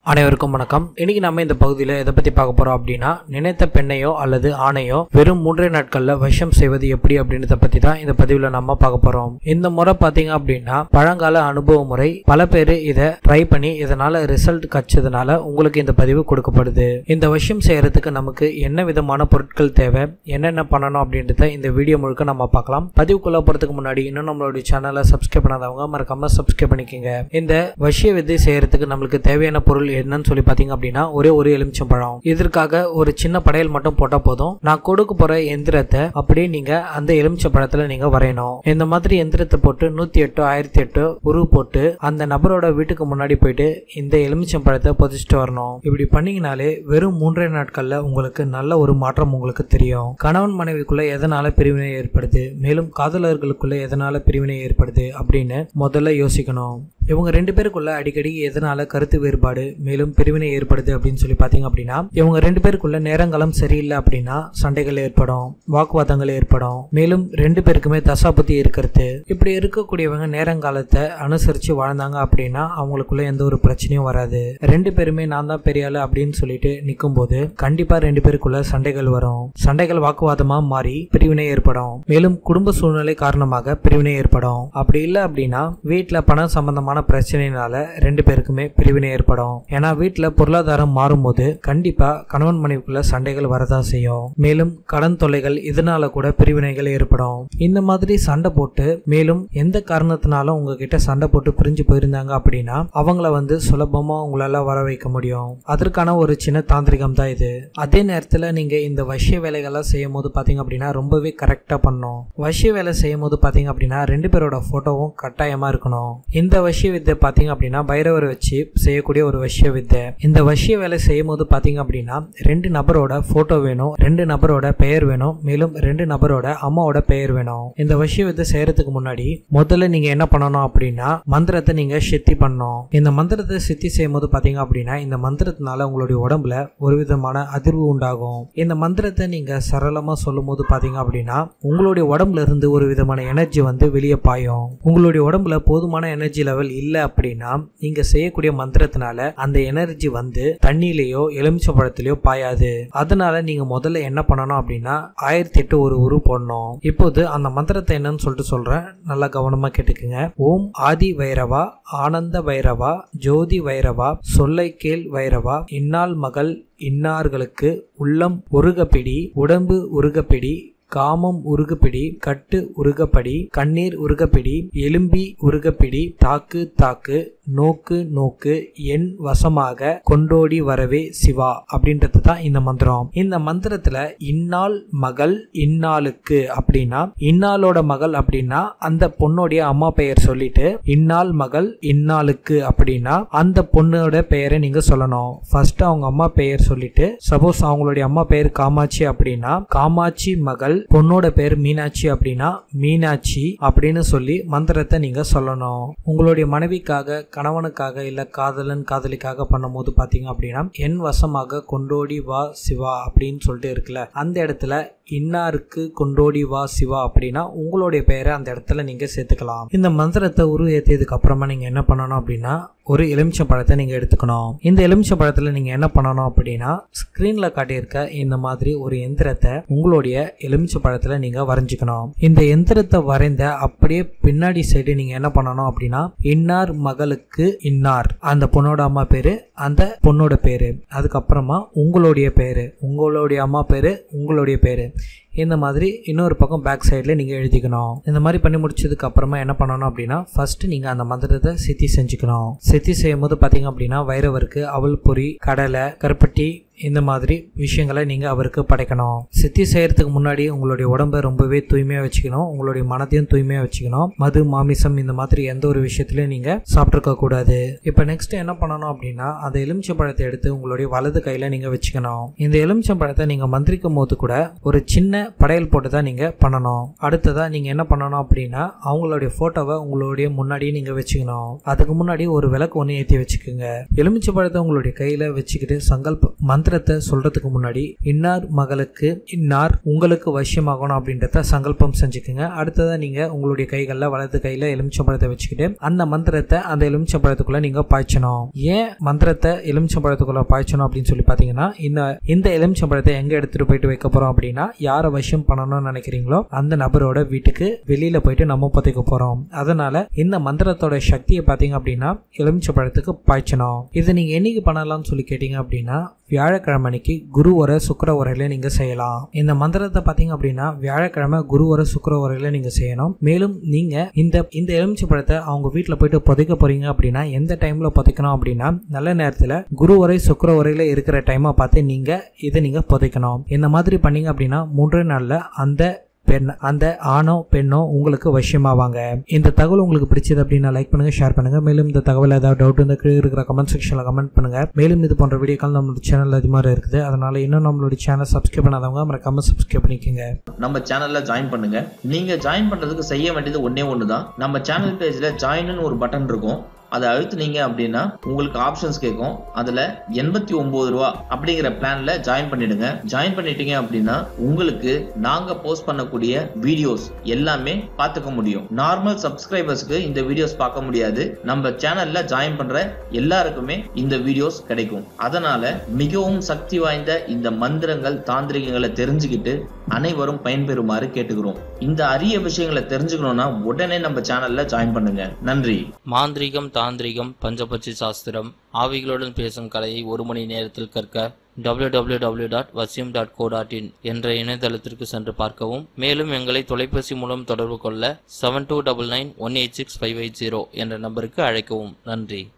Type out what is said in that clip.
அனைவருக்கும் வணக்கம் இன்னைக்கு நம்ம இந்த பகுதியில் எதை பத்தி பார்க்க போறோம் அப்படின்னா நினைத்த பெண்ணையோ அல்லது ஆணையோ வெறும் மூன்றே நாட்கள்ல வசியம் செய்வது எப்படி அப்படின்றத பத்தி தான் இந்த பதிவுல நம்ம பார்க்க போறோம் இந்த முறை பாத்தீங்க அப்படின்னா பழங்கால அனுபவ முறை பல பேர் இதை ட்ரை பண்ணி இதனால ரிசல்ட் கிடைச்சதுனால உங்களுக்கு இந்த பதிவு கொடுக்கப்படுது இந்த வசியம் செய்யறதுக்கு நமக்கு என்ன விதமான பொருட்கள் தேவை என்னென்ன பண்ணணும் அப்படின்றத இந்த வீடியோ முழுக்க நம்ம பார்க்கலாம் பதிவுக்குள்ள போறதுக்கு முன்னாடி இன்னும் நம்மளுடைய சேனலை சப்ஸ்கிரைப் பண்ணாதவங்க மறக்காம சப்ஸ்கிரைப் பண்ணிக்கோங்க இந்த வசிய வித்தை செய்யறதுக்கு நம்மளுக்கு தேவையான பொருள் என்னன்னு சொல்லி பாத்தீங்க அப்படின்னா ஒரே ஒரு எலுமிச்சம்பழம் இதற்காக ஒரு சின்ன படையல் மட்டும் போட்டா போதும் நான் கொடுக்க போற எந்திரத்தை அப்படியே நீங்க அந்த எலுமிச்சம்பழத்துல நீங்க வரையணும் இந்த மாதிரி எந்திரத்தை போட்டு நூத்தி எட்டு ஆயிரத்தி எட்டு உருவு போட்டு அந்த நபரோட வீட்டுக்கு முன்னாடி போயிட்டு இந்த எலுமிச்சம்பழத்தை புதைச்சிட்டு வரணும் இப்படி பண்ணீங்கனாலே வெறும் மூன்றே நாட்கள்ல உங்களுக்கு நல்ல ஒரு மாற்றம் உங்களுக்கு தெரியும் கணவன் மனைவிக்குள்ள எதனால பிரிவினை ஏற்படுது மேலும் காதலர்களுக்குள்ள எதனால பிரிவினை ஏற்படுது அப்படின்னு முதல்ல யோசிக்கணும் இவங்க ரெண்டு பேருக்குள்ள அடிக்கடி எதனால கருத்து வேறுபாடு மேலும் பிரிவினை ஏற்படுது அப்படின்னு சொல்லி பாத்தீங்க அப்படின்னா இவங்க ரெண்டு பேருக்குள்ள நேரங்காலம் சரியில்லை அப்படின்னா சண்டைகள் ஏற்படும் வாக்குவாதங்கள் ஏற்படும் மேலும் ரெண்டு பேருக்குமே தசாபுத்தி இருக்கிறது இப்படி இருக்கக்கூடியவங்க நேரங்காலத்தை அனுசரிச்சு வாழ்ந்தாங்க அப்படின்னா அவங்களுக்குள்ள எந்த ஒரு பிரச்சனையும் வராது ரெண்டு பேருமே நான் தான் பெரிய ஆளு அப்படின்னு சொல்லிட்டு நிற்கும் போது கண்டிப்பா ரெண்டு பேருக்குள்ள சண்டைகள் வரும் சண்டைகள் வாக்குவாதமா மாறி பிரிவினை ஏற்படும் மேலும் குடும்ப சூழ்நிலை காரணமாக பிரிவினை ஏற்படும் அப்படி இல்லை அப்படின்னா வீட்டில் பணம் சம்பந்தமான பிரச்சனைனால ரெண்டு பேருக்குமே பிரிவினை ஏற்படும் ஏன்னா வீட்டில் பொருளாதாரம் மாறும்போது கண்டிப்பா கணவன் மனைவிக்குள்ள சண்டைகள் வரதான் செய்யும் மேலும் கடன் தொல்லைகள் இதனால கூட பிரிவினைகள் ஏற்படும் இந்த மாதிரி சண்டை போட்டு மேலும் எந்த காரணத்தினாலும் உங்ககிட்ட சண்டை போட்டு பிரிஞ்சு போயிருந்தாங்க அப்படின்னா அவங்கள வந்து சுலபமா உங்களால வர வைக்க முடியும் அதற்கான ஒரு சின்ன தாந்திரிகம் தான் இது அதே நேரத்துல நீங்க இந்த வசிய வேலைகள்லாம் செய்யும் போது பாத்தீங்க அப்படின்னா ரொம்பவே கரெக்டா பண்ணணும் வசிய வேலை செய்யும் போது பாத்தீங்க அப்படின்னா ரெண்டு பேரோட போட்டோவும் கட்டாயமா இருக்கணும் இந்த வசிய வித்தை பாத்தீங்க அப்படின்னா பைரவர் வச்சு செய்யக்கூடிய ஒரு வசிய வித்தை இந்த வசிய வேலை செய்யும் போது பாத்தீங்க அப்படின்னா ரெண்டு நபரோட போட்டோ வேணும் ரெண்டு நபரோட பெயர் வேணும் மேலும் ரெண்டு நபரோட அம்மாவோட பெயர் வேணும் இந்த வசிய வித்தை செய்யறதுக்கு முன்னாடி முதல்ல நீங்க என்ன பண்ணணும் அப்படின்னா மந்திரத்தை நீங்க சித்தி பண்ணணும் இந்த மந்திரத்தை சித்தி செய்யும் போது பாத்தீங்க அப்படின்னா இந்த மந்திரத்தினால உங்களுடைய உடம்புல ஒரு விதமான அதிர்வு உண்டாகும் இந்த மந்திரத்தை நீங்க சரளமா சொல்லும் போது பாத்தீங்க அப்படின்னா உங்களுடைய உடம்புல இருந்து ஒரு விதமான எனர்ஜி வந்து வெளியே பாயும் உங்களுடைய உடம்புல போதுமான எனர்ஜி லெவல் இல்லை அப்படின்னா நீங்க செய்யக்கூடிய மந்திரத்தினால அந்த எனர்ஜி வந்து தண்ணியிலேயோ எலுமிச்சை பழத்திலேயோ பாயாது அதனால நீங்க முதல்ல என்ன பண்ணணும் அப்படின்னா ஆயிரத்தி எட்டு ஒரு உரு போடணும் இப்போது அந்த மந்திரத்தை என்னன்னு சொல்லிட்டு சொல்றேன் நல்லா கவனமா கேட்டுக்குங்க ஓம் ஆதி வைரவா ஆனந்த வைரவா ஜோதி வைரவா சொல்லை கேள் வைரவா இந்நாள் மகள் இன்னார்களுக்கு உள்ளம் உருகப்பிடி உடம்பு உருகப்பிடி காமம் உருகுப்பிடி கட்டு உருகப்படி கண்ணீர் உருகப்பிடி எலும்பி உருகப்பிடி தாக்கு தாக்கு நோக்கு நோக்கு என் வசமாக கொண்டோடி வரவே சிவா அப்படின்றது தான் இந்த மந்திரம் இந்த மந்திரத்துல இந்நாள் மகள் இந்நாளுக்கு அப்படின்னா இந்நாளோட மகள் அப்படின்னா அந்த பொண்ணோடைய அம்மா பெயர் சொல்லிட்டு இந்நாள் மகள் இந்நாளுக்கு அப்படின்னா அந்த பொண்ணோட பெயரை நீங்க சொல்லணும் ஃபர்ஸ்ட் அவங்க அம்மா பெயர் சொல்லிட்டு சப்போஸ் அவங்களுடைய அம்மா பெயர் காமாட்சி அப்படின்னா காமாட்சி மகள் பொண்ணோட பேர் மீனாட்சி அப்படின்னா மீனாட்சி அப்படின்னு சொல்லி மந்திரத்தை நீங்க சொல்லணும் உங்களுடைய மனைவிக்காக கணவனுக்காக இல்ல காதலன் காதலிக்காக பண்ணும்போது பாத்தீங்க அப்படின்னா என் வசமாக கொண்டோடி வா சிவா அப்படின்னு சொல்லிட்டு இருக்குல்ல அந்த இடத்துல இன்னாருக்கு கொண்டோடி வா சிவா அப்படின்னா உங்களுடைய பெயரை அந்த இடத்துல நீங்க சேர்த்துக்கலாம் இந்த மந்திரத்தை உரு ஏற்றியதுக்கு அப்புறமா நீங்க என்ன பண்ணணும் அப்படின்னா ஒரு எலுமிச்சை பழத்தை நீங்க எடுத்துக்கணும் இந்த எலுமிச்சை பழத்துல நீங்க என்ன பண்ணணும் அப்படின்னா ஸ்கிரீன்ல காட்டியிருக்க இந்த மாதிரி ஒரு எந்திரத்தை உங்களுடைய எலுமிச்சை பழத்துல நீங்க வரைஞ்சுக்கணும் இந்த எந்திரத்தை வரைந்த அப்படியே பின்னாடி சைடு நீங்க என்ன பண்ணணும் அப்படின்னா இன்னார் மகளுக்கு இன்னார் அந்த பொண்ணோட அம்மா பேரு அந்த பொண்ணோட பேரு அதுக்கப்புறமா உங்களுடைய பேரு உங்களுடைய அம்மா பேரு உங்களுடைய பேரு இந்த மாதிரி இன்னொரு பக்கம் பேக் சைடில் நீங்கள் எழுதிக்கணும் இந்த மாதிரி பண்ணி முடிச்சதுக்கு அப்புறமா என்ன பண்ணணும் அப்படின்னா ஃபர்ஸ்ட் நீங்கள் அந்த மந்திரத்தை சித்தி செஞ்சுக்கணும் சித்தி செய்யும் போது பார்த்தீங்க அப்படின்னா வைரவருக்கு அவல் பொரி கடலை கருப்பட்டி இந்த மாதிரி விஷயங்களை நீங்கள் அவருக்கு படைக்கணும் சித்தி செய்யறதுக்கு முன்னாடி உங்களுடைய உடம்பை ரொம்பவே தூய்மையாக வச்சுக்கணும் உங்களுடைய மனதையும் தூய்மையாக வச்சுக்கணும் மது மாமிசம் இந்த மாதிரி எந்த ஒரு விஷயத்துலையும் நீங்கள் சாப்பிட்ருக்க கூடாது இப்போ நெக்ஸ்ட் என்ன பண்ணணும் அப்படின்னா அந்த எலுமிச்சை பழத்தை எடுத்து உங்களுடைய வலது கையில் நீங்கள் வச்சுக்கணும் இந்த எலுமிச்சை பழத்தை நீங்கள் மந்திரிக்கும் போது கூட ஒரு சின்ன படையல் போட்டு தான் நீங்கள் பண்ணணும் அடுத்ததாக நீங்கள் என்ன பண்ணணும் அப்படின்னா அவங்களுடைய ஃபோட்டோவை உங்களுடைய முன்னாடியே நீங்கள் வச்சுக்கணும் அதுக்கு முன்னாடி ஒரு விளக்கு ஒன்று ஏற்றி வச்சுக்கோங்க எலுமிச்சை பழத்தை உங்களுடைய கையில் வச்சுக்கிட்டு சங்கல்ப மந்திர மந்திரத்தை சொல்றதுக்கு முன்னாடி இன்னார் மகளுக்கு இன்னார் உங்களுக்கு வசியமாகணும் அப்படின்றத சங்கல்பம் செஞ்சுக்கோங்க அடுத்ததா நீங்க உங்களுடைய கைகளில் வலது கையில எலுமிச்சம்பழத்தை வச்சுக்கிட்டு அந்த மந்திரத்தை அந்த எலுமிச்சம்பழத்துக்குள்ள நீங்க பாய்ச்சணும் ஏன் மந்திரத்தை எலுமிச்சம்பழத்துக்குள்ள பாய்ச்சணும் அப்படின்னு சொல்லி பாத்தீங்கன்னா இந்த இந்த எலுமிச்சம்பழத்தை எங்க எடுத்துட்டு போயிட்டு வைக்க போறோம் அப்படின்னா யாரை வசியம் பண்ணணும்னு நினைக்கிறீங்களோ அந்த நபரோட வீட்டுக்கு வெளியில போயிட்டு நம்ம புதைக்க போறோம் அதனால இந்த மந்திரத்தோட சக்தியை பாத்தீங்க அப்படின்னா எலுமிச்சம்பழத்துக்கு பாய்ச்சணும் இதை நீங்க என்னைக்கு பண்ணலாம்னு சொல்லி கேட்டீங்க அப்படின்னா வியாழக்கிழமை அன்னைக்கு குரு உரை சுக்கர உரையில நீங்க செய்யலாம் இந்த மந்திரத்தை பாத்தீங்க அப்படின்னா வியாழக்கிழமை குரு உரை சுக்கர உரையில நீங்க செய்யணும் மேலும் நீங்க இந்த இந்த எலுமிச்சை பழத்தை அவங்க வீட்டுல போயிட்டு புதைக்க போறீங்க அப்படின்னா எந்த டைம்ல புதைக்கணும் அப்படின்னா நல்ல நேரத்துல குரு உரை சுக்கர உரையில இருக்கிற டைமை பார்த்து நீங்க இதை நீங்க புதைக்கணும் இந்த மாதிரி பண்ணீங்க அப்படின்னா மூன்றே நாள்ல அந்த பெண் அந்த ஆணோ பெண்ணோ உங்களுக்கு வசியமாவாங்க இந்த தகவல் உங்களுக்கு பிடிச்சது அப்படின்னா லைக் பண்ணுங்க ஷேர் பண்ணுங்க மேலும் இந்த தகவல் ஏதாவது டவுட் இந்த கீழே இருக்கிற கமெண்ட் செக்ஷன்ல கமெண்ட் பண்ணுங்க மேலும் இது போன்ற வீடியோக்கள் நம்மளோட சேனல் அதிகமாக இருக்குது அதனால இன்னும் நம்மளுடைய சேனல் சப்ஸ்கிரைப் பண்ணாதவங்க மறக்காம சப்ஸ்கிரைப் பண்ணிக்கோங்க நம்ம சேனல்ல ஜாயின் பண்ணுங்க நீங்க ஜாயின் பண்றதுக்கு செய்ய வேண்டியது ஒண்ணே ஒண்ணுதான் நம்ம சேனல் பேஜ்ல ஜாயின்னு ஒரு பட்டன் இருக்கும் அதை அழுத்துனீங்க அப்படின்னா உங்களுக்கு ஆப்ஷன்ஸ் கேட்கும் அதுல எண்பத்தி ஒன்பது ரூபா அப்படிங்கிற பிளான்ல ஜாயின் பண்ணிடுங்க ஜாயின் பண்ணிட்டீங்க அப்படின்னா உங்களுக்கு நாங்க போஸ்ட் பண்ணக்கூடிய வீடியோஸ் எல்லாமே பார்த்துக்க முடியும் நார்மல் சப்ஸ்கிரைபர்ஸ்க்கு இந்த வீடியோஸ் பார்க்க முடியாது நம்ம சேனல்ல ஜாயின் பண்ற எல்லாருக்குமே இந்த வீடியோஸ் கிடைக்கும் அதனால மிகவும் சக்தி வாய்ந்த இந்த மந்திரங்கள் தாந்திரிகங்களை தெரிஞ்சுக்கிட்டு அனைவரும் பயன்பெறுமாறு கேட்டுக்கிறோம் இந்த அரிய விஷயங்களை தெரிஞ்சுக்கணும்னா உடனே நம்ம சேனல்ல ஜாயின் பண்ணுங்க நன்றி மாந்திரீகம் தாந்திரிகம் பஞ்சபட்சி சாஸ்திரம் ஆவிகளுடன் பேசும் கலையை ஒரு மணி நேரத்தில் கற்க www.vasim.co.in டாட் வசியம் டாட் கோ டாட் இன் என்ற இணையதளத்திற்கு சென்று பார்க்கவும் மேலும் எங்களை தொலைபேசி மூலம் தொடர்பு கொள்ள seven two double nine one eight six five eight zero என்ற நம்பருக்கு அழைக்கவும் நன்றி